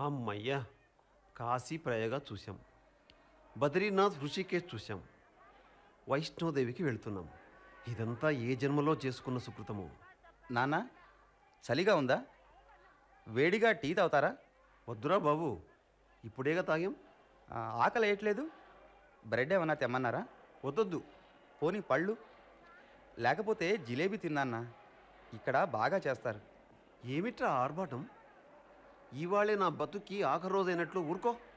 అమ్మయ్యా కాశీ ప్రయాగ చూసాం బద్రీనాథ్ ఋషికేశ్ చూసాం వైష్ణోదేవికి వెళ్తున్నాం ఇదంతా ఏ జన్మలో చేసుకున్న సుకృతమో నాన్న చలిగా ఉందా వేడిగా టీ తాగుతారా వద్దురా బాబు ఇప్పుడేగా తాగాం ఆ, ఆకలి వేయట్లేదు బ్రెడ్ ఏమన్నా తెమ్మన్నారా వద్దొద్దు పోనీ పళ్ళు లేకపోతే జిలేబీ తిన్నాన్నా ఇక్కడ బాగా చేస్తారు ఏమిట్రా ఆర్భాటం ఇవాళే నా బతుక్కి ఆఖరి రోజైనట్లు ఊరుకో